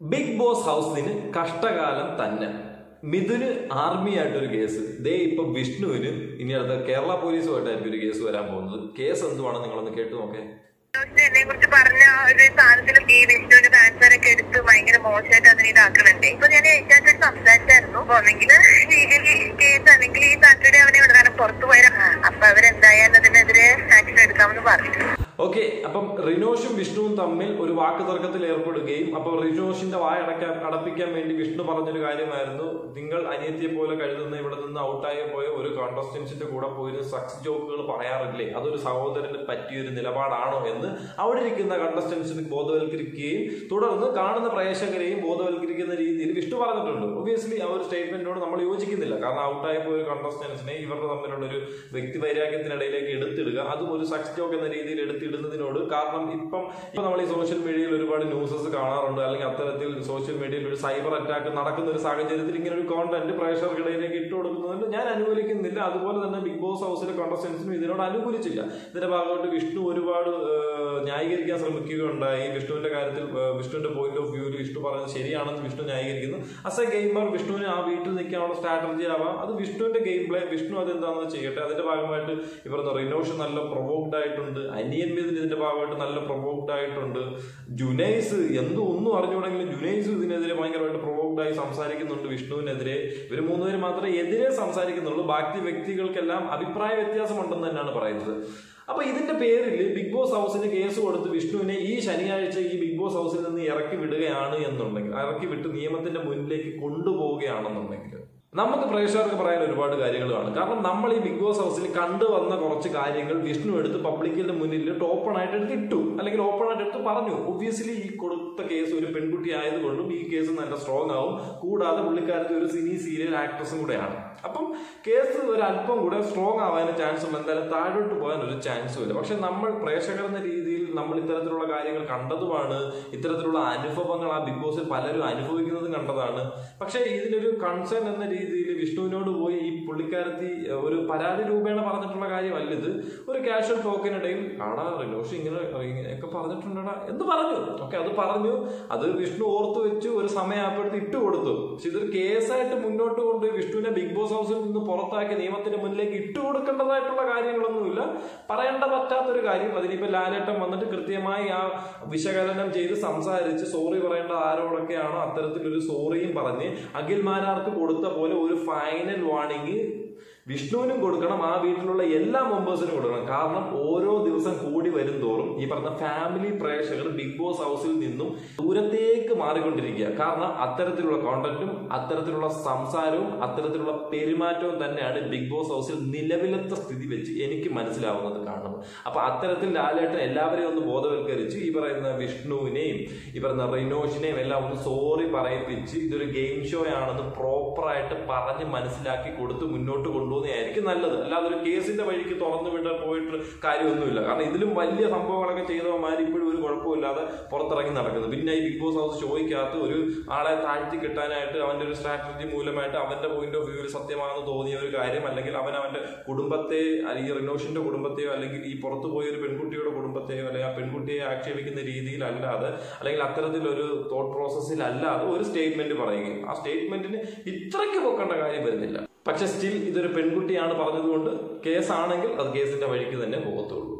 big boss ഹൗസിന് കഷ്ടകാലം തന്നെ മിഥുന് army ആയിട്ടൊരു കേസ് ദേ ഇപ്പൊ വിഷ്ണുവിന് ഇനി അടുത്ത കേരള പോലീസുമായിട്ടായിരിക്കും ഒരു കേസ് വരാൻ പോകുന്നത് കേസ് എന്തുവാണ് നിങ്ങളൊന്ന് കേട്ടു നോക്കേ എന്നെ കുറിച്ച് പറഞ്ഞ ഒരു സാധനത്തിലും ഈ വിഷ്ണുവിന്റെ ഫാൻസറൊക്കെ എടുത്ത് ഭയങ്കര മോശമായിട്ട് അതിനെ ഇതാക്കണുണ്ട് ഇപ്പൊ ഞാൻ ഏറ്റായിട്ട് സംസാരിച്ചായിരുന്നു അപ്പൊ ഒന്നെങ്കിൽ ലീഗലി കേസ് അല്ലെങ്കിൽ ഈ സാറ്റർഡേ അവനെ ഇവിടെ നിന്ന് പുറത്തു പോയാൽ അപ്പൊ അവരെന്തായാലും അതിനെതിരെ ആക്ഷൻ എടുക്കാമെന്ന് പറഞ്ഞു ഓക്കെ അപ്പം റിനോഷും വിഷ്ണുവും തമ്മിൽ ഒരു വാക്ക് തർക്കത്തിൽ ഏർപ്പെടുകയും അപ്പൊ റിനോഷിന്റെ വായ അടയ്ക്കാൻ അടപ്പിക്കാൻ വേണ്ടി വിഷ്ണു പറഞ്ഞൊരു കാര്യമായിരുന്നു നിങ്ങൾ അനിയത്തിയെ പോലെ കഴുതുന്ന ഇവിടെ നിന്ന് ഔട്ടായി പോയ ഒരു കോണ്ടസ്റ്റൻസിന്റെ കൂടെ പോയി സക്സ് ജോക്കുകൾ പറയാറില്ലേ അതൊരു സഹോദരന് പറ്റിയൊരു നിലപാടാണോ എന്ന് അവിടെ ഇരിക്കുന്ന കണ്ടസ്റ്റൻസിന് ബോധവൽക്കരിക്കുകയും തുടർന്ന് കാണുന്ന പ്രേക്ഷകരെയും ബോധവൽക്കരിക്കുന്ന രീതിയിൽ വിഷ്ണു പറഞ്ഞിട്ടുണ്ട് ഒബിയസ്ലി ആ ഒരു സ്റ്റേറ്റ്മെന്റിനോട് നമ്മൾ യോജിക്കുന്നില്ല കാരണം ഔട്ടായി പോയ ഒരു കണ്ടസ്റ്റൻസിനെ ഇവരുടെ തമ്മിലുള്ള ഒരു വ്യക്തി വൈരാഗ്യത്തിനിടയിലേക്ക് എടുത്തിടുക അതും ഒരു സക്സ് ജോക്ക് എന്ന രീതിയിൽ എടുത്തിടുന്നതിനോട് കാരണം ഇപ്പം ഇപ്പൊ നമ്മൾ ഈ സോഷ്യൽ മീഡിയയിൽ ഒരുപാട് ന്യൂസസ് കാണാറുണ്ട് അല്ലെങ്കിൽ അത്തരത്തിൽ സോഷ്യൽ മീഡിയയിൽ ഒരു സൈബർ അറ്റാക്ക് നടക്കുന്ന ഒരു സാഹചര്യത്തിൽ ഇങ്ങനെ ഒരു കോണ്ടന്റ് പ്രേക്ഷകർക്കിടയിലേക്ക് ഇട്ട് കൊടുക്കുന്നതിന് ഞാൻ അനുകൂലിക്കുന്നില്ല അതുപോലെ തന്നെ ബിഗ് ബോസ് ഹൗസിലെ കോണ്ടസ്റ്റൻസിനും ഇതിനോട് അനുകൂലിച്ചില്ല ഇതിന്റെ ഭാഗമായിട്ട് വിഷ്ണു ഒരുപാട് ഏഹ്, ന്യായീകരിക്കാൻ ശ്രമിക്കുകയുണ്ടായി വിഷ്ണുവിന്റെ കാര്യത്തിൽ ഏഹ്, വിഷ്ണുവിന്റെ പോയിന്റ് ഓഫ് വ്യൂവിൽ വിഷ്ണു പറയുന്നത് ശരിയാണെന്ന് വിഷ്ണു ന്യായീകരിക്കുന്നു അസ് എ ഗെയിമർ വിഷ്ണുവിന് ആ വീട്ടിൽ നിൽക്കാനുള്ള സ്ട്രാറ്റജി ആവാം അത് വിഷ്ണുവിന്റെ ഗെയിം പ്ലേ വിഷ്ണു അത് എന്താണെന്ന് ചെയ്യട്ടെ അതിന്റെ ഭാഗമായിട്ട് ഇവർ റിനോഷ് നല്ല പ്രൊവോക്ഡ് ആയിട്ടുണ്ട് അനിയൻ മിഥുൻ ഇതിന്റെ ഭാഗമായിട്ട് നല്ല പ്രൊവോക്ഡ് ആയിട്ടുണ്ട് ജുനൈസ് എന്തും ഒന്നും അറിഞ്ഞുകൂടെങ്കിലും ജുനൈസ് ഇതിനെതിരെ ഭയങ്കരമായിട്ട് പ്രൊവോക്ഡ് ആയി സംസാരിക്കുന്നുണ്ട് വിഷ്ണുവിനെതിരെ ഇവർ മൂന്നുപേര് മാത്രമേ എതിരെ സംസാരിക്കുന്നുള്ളൂ ബാക്കി വ്യക്തികൾക്കെല്ലാം അഭിപ്രായ വ്യത്യാസമുണ്ടെന്ന് തന്നെയാണ് പറയുന്നത് അപ്പൊ ഇതിന്റെ പേരിൽ ബിഗ് ബോസ് ഹൗസിന് കേസ് കൊടുത്ത് വിഷ്ണുവിനെ ഈ ശനിയാഴ്ച ഈ ബിഗ് ബോസ് ഹൗസിൽ നിന്ന് ഇറക്കി വിടുകയാണ് എന്നുണ്ടെങ്കിൽ ഇറക്കി വിട്ട് നിയമത്തിന്റെ മുന്നിലേക്ക് കൊണ്ടുപോവുകയാണെന്നുണ്ടെങ്കിൽ നമുക്ക് പ്രേക്ഷകർക്ക് പറയാൻ ഒരുപാട് കാര്യങ്ങൾ കാണും കാരണം നമ്മൾ ഈ ബിഗ് ബോസ് ഹൗസിൽ കണ്ടുവന്ന കുറച്ച് കാര്യങ്ങൾ വിഷ്ണു എടുത്ത് പബ്ലിക്കിന്റെ മുന്നിൽ ഓപ്പൺ ആയിട്ട് എടുത്ത് ഇട്ടു അല്ലെങ്കിൽ ഓപ്പൺ ആയിട്ട് എടുത്ത് പറഞ്ഞു ഒബ്വിയസ്ലി ഈ കൊടുത്ത കേസ് ഒരു പെൺകുട്ടി ആയതുകൊണ്ടും ഈ കേസ് നല്ല സ്ട്രോങ് ആവും കൂടാതെ പുള്ളിക്കാരത്തി ഒരു സിനി സീരിയൽ ആക്ട്രസും കൂടെയാണ് അപ്പം കേസ് ഒരു അല്പം കൂടെ സ്ട്രോങ് ആവാൻ ചാൻസ് ഉള്ള എന്തായാലും താഴോട്ട് പോകാൻ ഒരു ചാൻസും ഇല്ല പക്ഷെ നമ്മൾ പ്രേക്ഷകർ എന്ന രീതിയിൽ നമ്മൾ ഇത്തരത്തിലുള്ള കാര്യങ്ങൾ കണ്ടതുമാണ് ഇത്തരത്തിലുള്ള അനുഭവങ്ങൾ ആ ബിഗ് ബോസിൽ പലരും അനുഭവിക്കുന്നതും കണ്ടതാണ് പക്ഷേ ഇതിനൊരു കൺസേൺ എന്ന രീതിയിൽ വിഷ്ണുവിനോട് പോയി ഈ പുള്ളിക്കാരത്തി ഏഹ്, ഒരു പരാതി രൂപേണ പറഞ്ഞിട്ടുള്ള കാര്യമല്ല ഇത് ഒരു കാഷ്വൽ ടോക്കിനിടയിൽ ആടാ റിനോഷ് ഇങ്ങനെ ഇങ്ങനെയൊക്കെ പറഞ്ഞിട്ടുണ്ടടാ എന്ന് പറഞ്ഞു ഓക്കെ അത് പറഞ്ഞു അത് വിഷ്ണു ഓർത്തു വെച്ചു ഒരു സമയമായപ്പോഴത്തെ ഇട്ട് കൊടുത്തു പക്ഷെ ഇതൊരു കേസായിട്ട് മുന്നോട്ട് കൊണ്ട് വിഷ്ണുവിനെ ബിഗ് ബോസ് ഹൗസിൽ നിന്ന് പുറത്താക്കി നിയമത്തിന്റെ മുന്നിലേക്ക് ഇട്ട് കൊടുക്കേണ്ടതായിട്ടുള്ള കാര്യങ്ങളൊന്നുമില്ല പറയേണ്ട പറ്റാത്തൊരു കാര്യം അതിനിപ്പോ ലാലേട്ടൻ വന്നിട്ട് കൃത്യമായി ആ വിശകലനം ചെയ്ത് സംസാരിച്ച് സോറി പറയേണ്ട ആരോടൊക്കെയാണോ അത്തരത്തിലൊരു സോറിയും പറഞ്ഞ് അഖിൽ മാരാർക്ക് കൊടുത്ത പോലെ ഒരു ഫൈനൽ വാണിംഗ് വിഷ്ണുവിനും കൊടുക്കണം ആ വീട്ടിലുള്ള എല്ലാ മെമ്പേഴ്സിനും കൊടുക്കണം കാരണം ഓരോ ദിവസം കൂടി വരും തോറും ഈ പറഞ്ഞ ഫാമിലി പ്രേക്ഷകർ ബിഗ് ബോസ് ഹൗസിൽ നിന്നും ദൂരത്തേക്ക് മാറിക്കൊണ്ടിരിക്കുക കാരണം അത്തരത്തിലുള്ള കോണ്ടന്റും അത്തരത്തിലുള്ള സംസാരവും അത്തരത്തിലുള്ള പെരുമാറ്റവും തന്നെയാണ് ബിഗ് ബോസ് ഹൗസിൽ നിലവിലത്തെ സ്ഥിതി വെച്ച് എനിക്ക് മനസ്സിലാവുന്നത് കാണുന്നത് അപ്പൊ അത്തരത്തിൽ ലാലേട്ടൻ എല്ലാവരെയും ഒന്ന് ബോധവൽക്കരിച്ച് ഈ പറയുന്ന വിഷ്ണുവിനെയും ഈ പറയുന്ന റിനോഷിനെയും എല്ലാം ഒന്ന് സോറി പറയിപ്പിച്ച് ഇതൊരു ഗെയിം ഷോ ആണെന്ന് പ്രോപ്പറായിട്ട് പറഞ്ഞ് മനസ്സിലാക്കി കൊടുത്ത് മുന്നോട്ട് കൊണ്ടുപോകുന്നതായിരിക്കും നല്ലത് അല്ലാതെ ഒരു കേസിന്റെ വഴിക്ക് തുറന്നു വിട്ട് പോയിട്ട് കാര്യമൊന്നുമില്ല കാരണം ഇതിലും വലിയ സംഭവങ്ങളൊക്കെ ചെയ്തവന്മാർ ഇപ്പോഴും ഒരു കുഴപ്പമില്ലാതെ പുറത്തിറങ്ങി നടക്കുന്നത് പിന്നെ ഈ ബിഗ് ബോസ് ഹൗസ് ഷോയ്ക്കകത്ത് ഒരു ആളെ താഴ്ത്തി കിട്ടാനായിട്ട് അവന്റെ ഒരു സ്ട്രാറ്റജി മൂലമായിട്ട് അവന്റെ പോയിന്റ് ഓഫ് വ്യൂവിൽ സത്യമാണെന്ന് തോന്നിയ ഒരു കാര്യം അല്ലെങ്കിൽ അവൻ അവന്റെ കുടുംബത്തെ അല്ലെങ്കിൽ റിനോഷിന്റെ കുടുംബത്തെയോ അല്ലെങ്കിൽ ഈ പുറത്തു പോയ ഒരു പെൺകുട്ടിയുടെ കുടുംബത്തെയോ അല്ലെങ്കിൽ ആ പെൺകുട്ടിയെ ആക്ഷേപിക്കുന്ന രീതിയിലല്ലാതെ അല്ലെങ്കിൽ അത്തരത്തിലൊരു തോട്ട് പ്രോസസ്സിലല്ലാതെ ഒരു സ്റ്റേറ്റ്മെന്റ് പറയുകയും ആ സ്റ്റേറ്റ്മെന്റിന് ഇത്രയ്ക്ക് പൊക്കേണ്ട കാര്യം വരുന്നില്ല പക്ഷെ സ്റ്റിൽ ഇതൊരു പെൺകുട്ടിയാണ് പറഞ്ഞതുകൊണ്ട് കേസാണെങ്കിൽ അത് കേസിന്റെ വഴിക്ക് തന്നെ പോകത്തുള്ളൂ